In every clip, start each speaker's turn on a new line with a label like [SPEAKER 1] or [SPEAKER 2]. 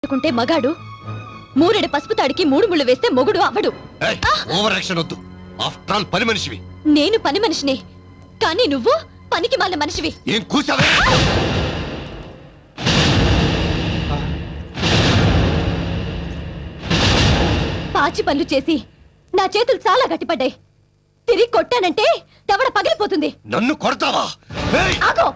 [SPEAKER 1] అనుకుంటే మగాడు మూరెడు పసుపు తాడికి మూడు ముళ్ళు వేస్తే మొగుడు అవడు
[SPEAKER 2] ఏయ్, ఓవర్ యాక్షన్ వద్దు ఆఫ్టర్ ఆల్ పని మనిషివి
[SPEAKER 1] నేను పని మనిషినే కానీ నువ్వు పనికి మాల మనిషివి
[SPEAKER 2] ఏం కూసావే
[SPEAKER 1] పాచి పనులు చేసి నా చేతులు చాలా గట్టిపడ్డాయి తిరిగి కొట్టానంటే దవడ పగిలిపోతుంది
[SPEAKER 2] నన్ను కొడతావా ఏయ్,
[SPEAKER 1] ఆగో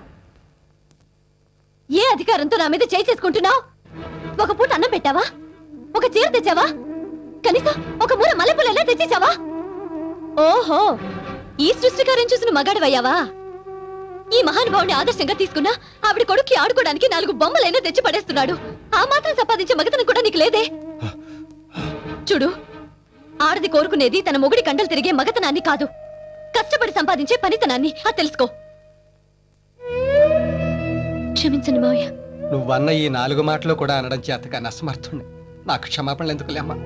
[SPEAKER 1] ఏ అధికారంతో నా మీద చేయి చేసుకుంటున్నావు ఒక పూట అన్నం పెట్టావా ఒక చీర తెచ్చావా కనీసం ఒక మూల మల్లెపూలైనా తెచ్చేసావా ఓహో ఈ సృష్టికారం చూసిన మగాడివయ్యావా ఈ మహానుభావుని ఆదర్శంగా తీసుకున్నా ఆవిడ కొడుక్కి ఆడుకోవడానికి నాలుగు బొమ్మలైనా తెచ్చి పడేస్తున్నాడు ఆ మాత్రం సంపాదించే మగతనం కూడా నీకు లేదే చూడు ఆడది కోరుకునేది తన మొగుడి కండలు తిరిగే మగతనాన్ని కాదు కష్టపడి సంపాదించే పనితనాన్ని అది తెలుసుకో క్షమించండి మావయ్య
[SPEAKER 3] నువ్వన్న ఈ నాలుగు మాటలు కూడా అనడం చేతగా నసమర్థుండి నాకు క్షమాపణలు ఎందుకులే అమ్మా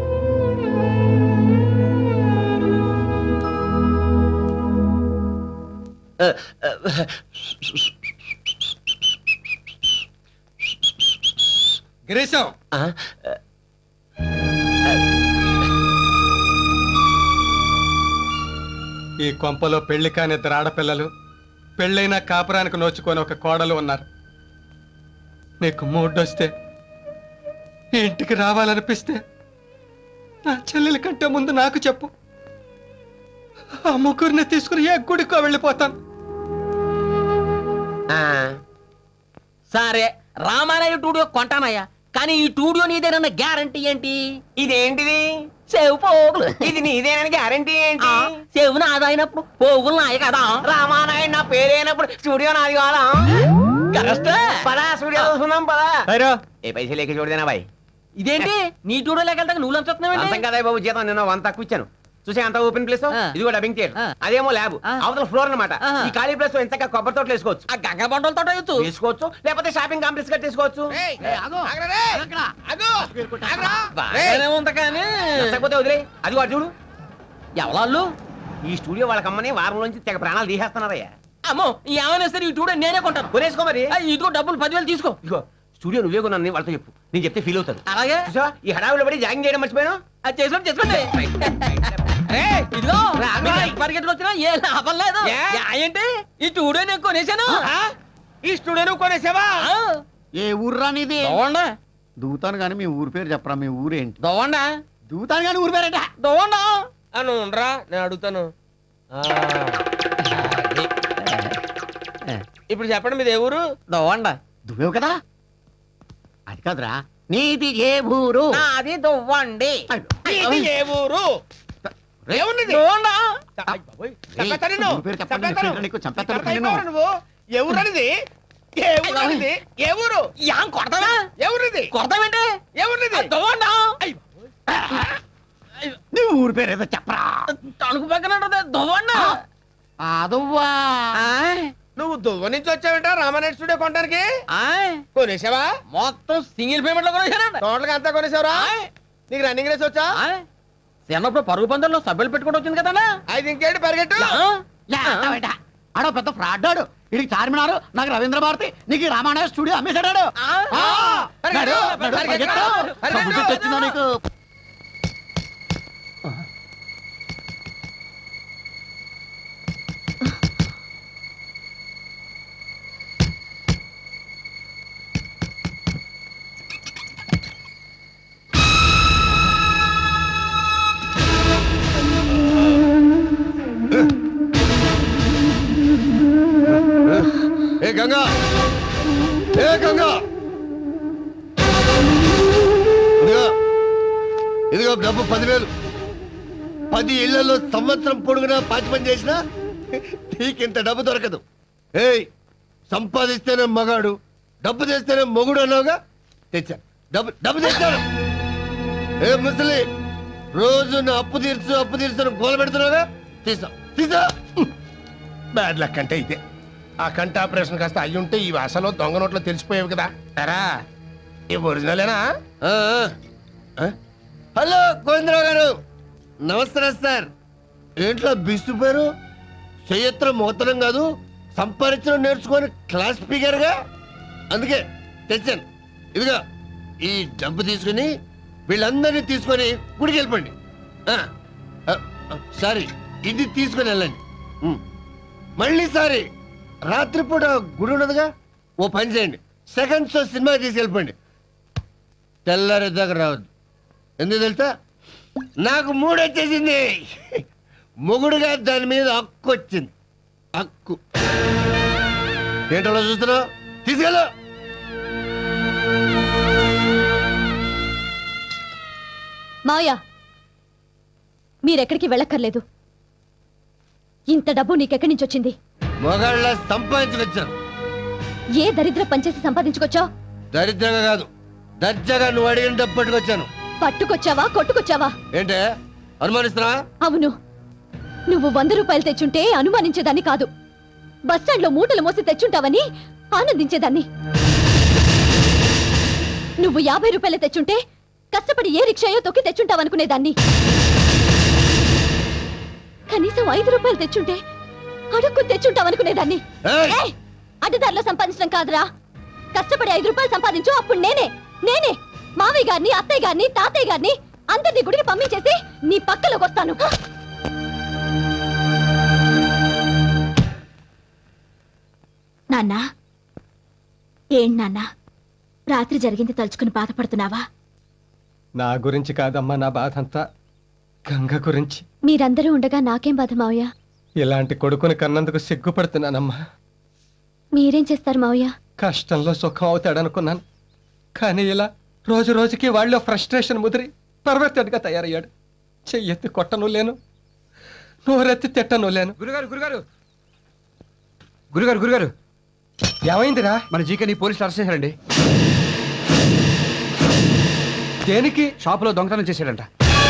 [SPEAKER 3] గిరీశం ఈ కొంపలో పెళ్లి కాని ఇద్దరు ఆడపిల్లలు పెళ్ళైన కాపురానికి నోచుకొని ఒక కోడలు ఉన్నారు నీకు మూడొస్తే ఈ ఇంటికి రావాలనిపిస్తే నా చెల్లెల కంటే ముందు నాకు చెప్పు ఆ ముగ్గురిని తీసుకుని ఏ గుడికో వెళ్ళిపోతాను
[SPEAKER 4] ఆ. సరే రామారాయ టూడియో కొంటానయ్యా కానీ ఈ టూడియో నీదేనన్న గ్యారంటీ ఏంటి
[SPEAKER 5] ఇదేంటిది
[SPEAKER 4] సేవు పోగులు
[SPEAKER 5] ఇది నీదేనని గ్యారంటీ ఏంటి
[SPEAKER 4] సేవు నాదైనప్పుడు పోగులు నాయ కదా
[SPEAKER 5] రామానాయుడు నా పేరైనప్పుడు స్టూడియో నాది కావాలా
[SPEAKER 4] కరెక్ట్
[SPEAKER 5] పదా స్టూడియో చూసుకుందాం పదా ఏ పైసలు లేక చూడదేనా బాయ్
[SPEAKER 4] ఇదేంటి నీ టూడియో లేకెళ్తాక నువ్వు
[SPEAKER 5] అంతం
[SPEAKER 4] లంచుతున్నావు
[SPEAKER 5] కదా బాబు జీతం నిన్న వంత తక్కువ ఇచ్చాను చూసే అంత ఓపెన్ ప్లేస్
[SPEAKER 4] ఆ.
[SPEAKER 5] ఇది కూడా డబ్బింగ్ థియేటర్
[SPEAKER 4] ఆ.
[SPEAKER 5] అదేమో ల్యాబ్
[SPEAKER 4] ఆ.
[SPEAKER 5] అవతల ఫ్లోర్ అన్నమాట
[SPEAKER 4] ఆహా.
[SPEAKER 5] ఈ ఖాళీ ప్లేస్ లో ఎంత కొబ్బరి తోటలు వేసుకోవచ్చు
[SPEAKER 4] ఆ గంగ బండలతో వేయచ్చు
[SPEAKER 5] వేసుకోవచ్చు లేకపోతే షాపింగ్ కాంప్లెక్స్ గా తీసుకోవచ్చు
[SPEAKER 4] బాగానే ఉంది కానీ
[SPEAKER 5] నచ్చకపోతే వదిలే అది వాడు చూడు
[SPEAKER 4] ఎవరాళ్ళు
[SPEAKER 5] ఈ స్టూడియో వాళ్ళ కమ్మని వారం నుంచి తెగ ప్రాణాలు తీసేస్తున్నారయ్యా
[SPEAKER 4] అమ్మో ఏమైనా సరే ఈ టూడియో నేనే కొంటాను
[SPEAKER 5] కొనేసుకో మరి
[SPEAKER 4] ఆ, ఇదిగో డబ్బులు పదివేలు తీసుకో
[SPEAKER 5] ఇదిగో స్టూడియో నువ్వే కొన్నాను వాళ్ళతో చెప్పు నేను చెప్తే ఫీల్ అవుతారు
[SPEAKER 4] అలాగే
[SPEAKER 5] చూసావా ఈ హడావిలో పడి జాగింగ్ చేయడం మర్చిపోయాను
[SPEAKER 4] అది చేసుకోండి చేసుకోండి
[SPEAKER 5] ఏయ్!
[SPEAKER 4] ఇదిగో
[SPEAKER 5] రా,
[SPEAKER 4] మీరు
[SPEAKER 5] రా.
[SPEAKER 4] ఎంత పరిగెట్టుకు వచ్చినా ఏ లాభం లేదు
[SPEAKER 5] ఏ?
[SPEAKER 4] యా, ఏంటి ఈ టూడియో నేను కొనేసాను
[SPEAKER 5] ఆ? ఈ స్టూడియో నువ్వు కొనేసావా
[SPEAKER 4] ఆ,
[SPEAKER 6] ఏ ఊర్రా నీది
[SPEAKER 4] దవ్వండా
[SPEAKER 6] దూతాను కానీ మీ ఊరు పేరు చెప్పరా మీ ఊరేంటి
[SPEAKER 4] దవ్వండా
[SPEAKER 6] దూతాను కానీ ఊరు పేరేట
[SPEAKER 4] దవ్వండా
[SPEAKER 5] అని ఉండరా నేను అడుగుతాను ఇప్పుడు చెప్పండి మీది ఏ ఊరు
[SPEAKER 4] దవ్వండా
[SPEAKER 6] దువ్వేవు కదా అది కాదురా నీది ఏ ఊరు
[SPEAKER 4] నాది దవ్వండి
[SPEAKER 5] ఇది ఏ ఊరు ఏమున్నది
[SPEAKER 4] దవ్వండా
[SPEAKER 5] అయ్ బాబోయ్,
[SPEAKER 6] ఏయ్,
[SPEAKER 5] చంపేస్తాను నిన్ను.
[SPEAKER 6] ఊరు పేరు చెప్పండి,
[SPEAKER 5] చంపేస్తాను.
[SPEAKER 6] పేరు నీకు చంపేస్తాను
[SPEAKER 5] చంపేస్తాను
[SPEAKER 6] నిన్ను.
[SPEAKER 5] నువ్వు ఏ ఊరు అనేది ఏ ఊరు అనేది ఏ ఊరు
[SPEAKER 4] యాం కొడతావా
[SPEAKER 5] ఏ ఊరిది
[SPEAKER 4] కొడతావేంటి
[SPEAKER 5] ఏ ఊరిది
[SPEAKER 4] దవ్వండా
[SPEAKER 6] నీ ఊరు పేరు ఏదో చెప్పరా
[SPEAKER 4] తణుకు పక్కన ఉంటది, దవ్వండా
[SPEAKER 6] అదవ్వా
[SPEAKER 4] ఆయ్,
[SPEAKER 5] నువ్వు దువ్వ నుంచి వచ్చావంట రామానాయుడు స్టూడియో కొనడానికి
[SPEAKER 4] ఆయ్,
[SPEAKER 5] కొనేసావా
[SPEAKER 4] మొత్తం సింగిల్ పేమెంట్ లో కొనేసానండి
[SPEAKER 5] టోటల్ అంతా కొనేసావరా నీకు రన్నింగ్ రేస్ వచ్చా
[SPEAKER 4] ఆయ్, చిన్నప్పుడు పరుగు పందుల్లో సభ్యులు పెట్టుకుంటూ వచ్చింది కదా
[SPEAKER 5] ఐదు ఇంకేంటి పరిగెట్టు
[SPEAKER 6] లేకపోతే ఆడో పెద్ద ఫ్రాడ్ ఆడు ఇది చార్మినారు నాకు రవీంద్ర భారతి నీకు ఈ రామానాయ స్టూడియో అమ్మేశాడు
[SPEAKER 5] ఆ, పరిగెట్టు, పరిగెట్టు, పరిగెట్టు.
[SPEAKER 6] వచ్చిందా నీకు
[SPEAKER 2] ఏ గంగా ఏ గంగా ఇదిగో ఇదిగో డబ్బు పదివేలు పది ఇళ్లలో సంవత్సరం పొడుగునా పాచి పని చేసినా నీకింత డబ్బు దొరకదు ఏయ్ సంపాదిస్తేనే మగాడు డబ్బు తెస్తేనే మొగుడు అన్నావుగా తెచ్చా డబ్బు డబ్బు తెచ్చాను ఏ ముసలి రోజు నా అప్పు తీర్చు అప్పు తీర్చు గోల పెడుతున్నావుగా తీసా తీసా
[SPEAKER 7] బ్యాడ్ లక్ అంటే ఇదే ఆ కంటి ఆపరేషన్ కాస్త అయ్యి ఉంటే ఈ అసలు దొంగ నోట్లో తెలిసిపోయావు కదా ఎరా ఈ ఒరిజినలేనా
[SPEAKER 2] ఆ, ఆ. హలో గోవిందరావు గారు నమస్తే సార్ ఏంట్లో బిస్తుపోయారు చెయ్యత్రం మోతనం కాదు సంపాదించడం నేర్చుకొని క్లాస్ స్పీకర్గా అందుకే తెచ్చాను ఇదిగా ఈ డబ్బు తీసుకుని వీళ్ళందరినీ తీసుకొని గుడికి వెళ్ళిపోండి ఆ, ఆ, ఆ, సారీ ఇది తీసుకొని వెళ్ళండి ఉమ్. మళ్ళీ సారీ రాత్రిపూట గుడి ఉన్నదిగా ఓ పని చేయండి సెకండ్ షో సినిమా తీసుకెళ్ళిపోండి తెల్లారి దగ్గర రావద్దు ఎందుకు తెలుసా నాకు మూడు వచ్చేసింది మొగుడుగా దాని మీద హక్కు వచ్చింది హక్కు ఏంటో చూస్తున్నావు తీసుకెళ్ళు
[SPEAKER 1] మావయ్య మీరెక్కడికి వెళ్ళక్కర్లేదు ఇంత డబ్బు నీకెక్కడి నుంచి వచ్చింది
[SPEAKER 2] మొగాళ్ళ సంపాదించుకొచ్చాను
[SPEAKER 1] ఏ దరిద్ర పనిచేసి సంపాదించుకొచ్చావు
[SPEAKER 2] దరిద్రంగా కాదు దర్జాగా నువ్వు అడిగిన డబ్బు పట్టుకొచ్చాను
[SPEAKER 1] పట్టుకొచ్చావా కొట్టుకొచ్చావా
[SPEAKER 2] ఏంటే అనుమానిస్తున్నావా
[SPEAKER 1] అవును నువ్వు వంద రూపాయలు తెచ్చుంటే అనుమానించేదాన్ని కాదు బస్టాండ్లో మూటలు మోసి తెచ్చుంటావని ఆనందించేదాన్ని నువ్వు యాభై రూపాయలు తెచ్చుంటే కష్టపడి ఏ రిక్షాయో తొక్కి తెచ్చుంటావనుకునేదాన్ని కనీసం ఐదు రూపాయలు తెచ్చుంటే అడుక్కు తెచ్చుంటావనుకునేదాన్ని
[SPEAKER 2] ఏయ్!
[SPEAKER 1] ఏయ్! అడ్డదారిలో సంపాదించడం కాదురా కష్టపడి ఐదు రూపాయలు సంపాదించు అప్పుడు నేనే నేనే మావయ్య గారిని అత్తయ్య గారిని తాతయ్య గారిని అందరినీ గుడికి పంపించేసి నీ పక్కలోకి వస్తాను
[SPEAKER 8] నాన్నా ఏం నాన్నా రాత్రి జరిగింది తలుచుకుని బాధపడుతున్నావా
[SPEAKER 3] నా గురించి కాదమ్మా నా బాధ అంతా గంగ గురించి
[SPEAKER 1] మీరందరూ ఉండగా నాకేం బాధ మావయ్య
[SPEAKER 3] ఇలాంటి కొడుకుని కన్నందుకు సిగ్గుపడుతున్నానమ్మా
[SPEAKER 1] మీరేం చేస్తారు మావయ్య
[SPEAKER 3] కష్టంలో సుఖం అవుతాడనుకున్నాను కానీ ఇలా రోజు రోజుకి వాళ్ళు ఫ్రస్ట్రేషన్ ముదిరి పర్వర్తెడ్గా తయారయ్యాడు చెయ్యెత్తి కొట్టను లేను నోరెత్తి తిట్టను లేను
[SPEAKER 9] గురుగారు గురుగారు గురుగారు గురుగారు
[SPEAKER 3] ఏమైందిరా
[SPEAKER 9] మన జీకేని పోలీసులు అరెస్ట్ చేశారండి
[SPEAKER 3] దేనికి
[SPEAKER 9] షాపులో దొంగతనం చేశాడంట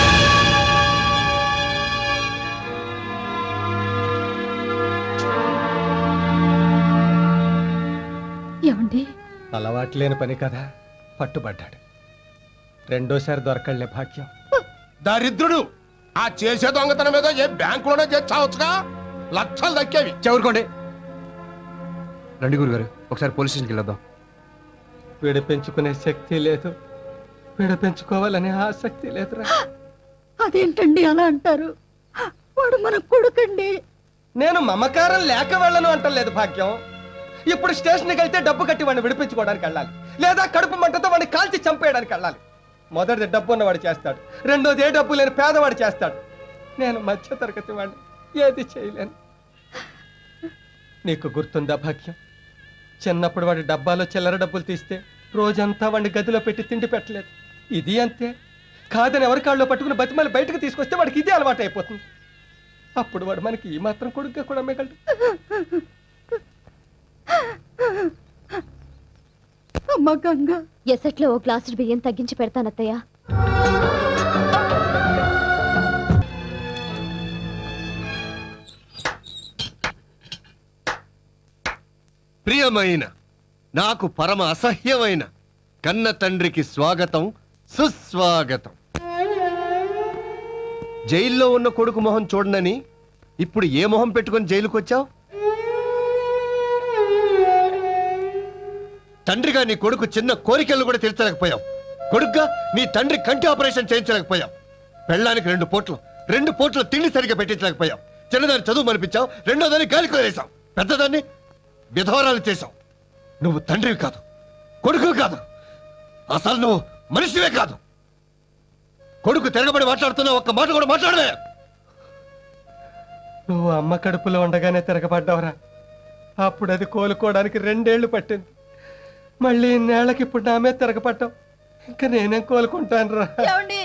[SPEAKER 8] ఏమండి
[SPEAKER 3] అలవాటు లేని పని కదా పట్టుబడ్డాడు రెండోసారి దొరకళ్లే భాగ్యం
[SPEAKER 7] దరిద్రుడు ఆ చేసే దొంగతనం మీద ఏ బ్యాంకులోనే చేర్చావచ్చుగా లక్షలు దక్కేవి
[SPEAKER 9] చెవురుకోండి రండి గురుగారు ఒకసారి పోలీస్ స్టేషన్కి వెళ్ళొద్దాం
[SPEAKER 3] విడిపించుకునే శక్తి లేదు విడిపించుకోవాలనే ఆసక్తి లేదురా
[SPEAKER 8] అదేంటండి అలా అంటారు వాడు మన కొడుకండి
[SPEAKER 3] నేను మమకారం లేక వెళ్ళను అంటలేదు భాగ్యం ఇప్పుడు స్టేషన్కి వెళ్తే డబ్బు కట్టి వాడిని విడిపించుకోవడానికి వెళ్ళాలి లేదా కడుపు మంటతో వాడిని కాల్చి చంపేయడానికి వెళ్ళాలి మొదటిది డబ్బు ఉన్నవాడు చేస్తాడు రెండోది ఏ డబ్బు లేని పేదవాడు చేస్తాడు నేను మధ్య తరగతి వాడిని ఏది చేయలేను నీకు గుర్తుందా భాగ్యం చిన్నప్పుడు వాడి డబ్బాలో చిల్లర డబ్బులు తీస్తే రోజంతా వాడిని గదిలో పెట్టి తిండి పెట్టలేదు ఇది అంతే కాదని ఎవరి కాళ్ళలో పట్టుకుని బతిమలు బయటకు తీసుకొస్తే వాడికి ఇదే అలవాటు అయిపోతుంది అప్పుడు వాడు మనకి ఈ మాత్రం కొడుగ్గా కూడా మిగలడు
[SPEAKER 8] అమ్మ గంగ
[SPEAKER 1] ఎసట్లో ఓ గ్లాసుడు బియ్యం తగ్గించి పెడతానత్తయ్య
[SPEAKER 2] ప్రియమైన నాకు పరమ అసహ్యమైన కన్న తండ్రికి స్వాగతం సుస్వాగతం జైల్లో ఉన్న కొడుకు మొహం చూడనని ఇప్పుడు ఏ మొహం పెట్టుకొని జైలుకు వచ్చావు తండ్రిగా నీ కొడుకు చిన్న కోరికలను కూడా తీర్చలేకపోయావు కొడుగ్గా నీ తండ్రి కంటి ఆపరేషన్ చేయించలేకపోయావు పెళ్ళానికి రెండు పోట్లు రెండు పోట్లు తిండి సరిగ్గా పెట్టించలేకపోయావు చిన్నదాన్ని చదువు మనిపించావు రెండోదాన్ని గాలికి వదిలేశావు పెద్దదాన్ని విధవరాలు చేశావు నువ్వు తండ్రివి కాదు కొడుకు కాదు అసలు నువ్వు మనిషివే కాదు కొడుకు తిరగబడి మాట్లాడుతున్నా ఒక్క మాట కూడా మాట్లాడవే
[SPEAKER 3] నువ్వు అమ్మ కడుపులో ఉండగానే తిరగబడ్డావురా అప్పుడు అది కోలుకోవడానికి రెండేళ్లు పట్టింది మళ్ళీ ఇన్నేళ్లకి ఇప్పుడు నా మీద తిరగబడ్డావు ఇంకా నేనేం కోలుకుంటాను రా
[SPEAKER 8] ఏమండి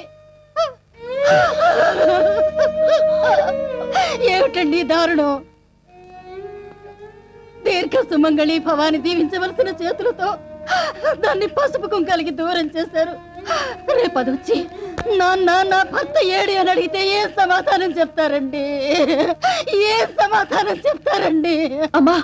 [SPEAKER 8] ఏమిటండి ఈ దారుణం దీర్ఘ సుమంగళి భవాని దీవించవలసిన చేతులతో దాన్ని పసుపు కుంకాలకి దూరం చేశారు రేపది వచ్చి నాన్న నా భర్త ఏడి అని అడిగితే ఏ సమాధానం చెప్తారండి ఏ సమాధానం చెప్తారండి
[SPEAKER 1] అమ్మా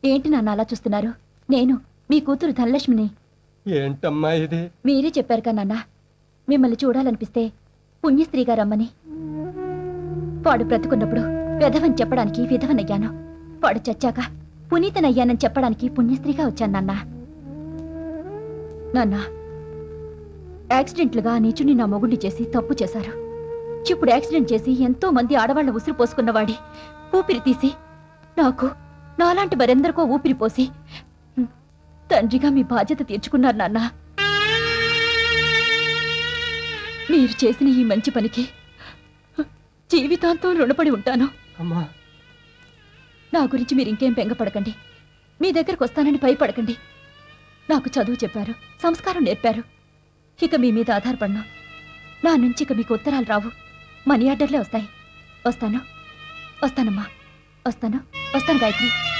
[SPEAKER 1] ఏంటి నాన్న అలా చూస్తున్నారు నేను మీ కూతురు ధనలక్ష్మిని
[SPEAKER 3] ఏంటమ్మా ఇది
[SPEAKER 1] మీరే చెప్పారు కదా నాన్న మిమ్మల్ని చూడాలనిపిస్తే పుణ్యస్త్రీగా రమ్మని వాడు బ్రతుకున్నప్పుడు విధవని చెప్పడానికి విధవనయ్యాను వాడు చచ్చాక పునీతనయ్యానని చెప్పడానికి పుణ్యస్త్రీగా వచ్చాను నాన్న నాన్న యాక్సిడెంట్లుగా ఆ నీచుని నా మొగుడిని చేసి తప్పు చేశారు ఇప్పుడు యాక్సిడెంట్ చేసి ఎంతో మంది ఆడవాళ్ల ఉసురు పోసుకున్నవాడి ఊపిరి తీసి నాకు నాలాంటి మరెందరికో ఊపిరి పోసి హ్మ్, తండ్రిగా మీ బాధ్యత తీర్చుకున్నారు నాన్న మీరు చేసిన ఈ మంచి పనికి జీవితాంతం రుణపడి ఉంటాను
[SPEAKER 3] అమ్మా
[SPEAKER 1] నా గురించి మీరు ఇంకేం బెంగపడకండి మీ దగ్గరకు వస్తానని భయపడకండి నాకు చదువు చెప్పారు సంస్కారం నేర్పారు ఇక మీ మీద ఆధారపడను నా నుంచి ఇక మీకు ఉత్తరాలు రావు మనీ ఆర్డర్లే వస్తాయి వస్తాను వస్తానమ్మా వస్తాను వస్తాను గాయత్రి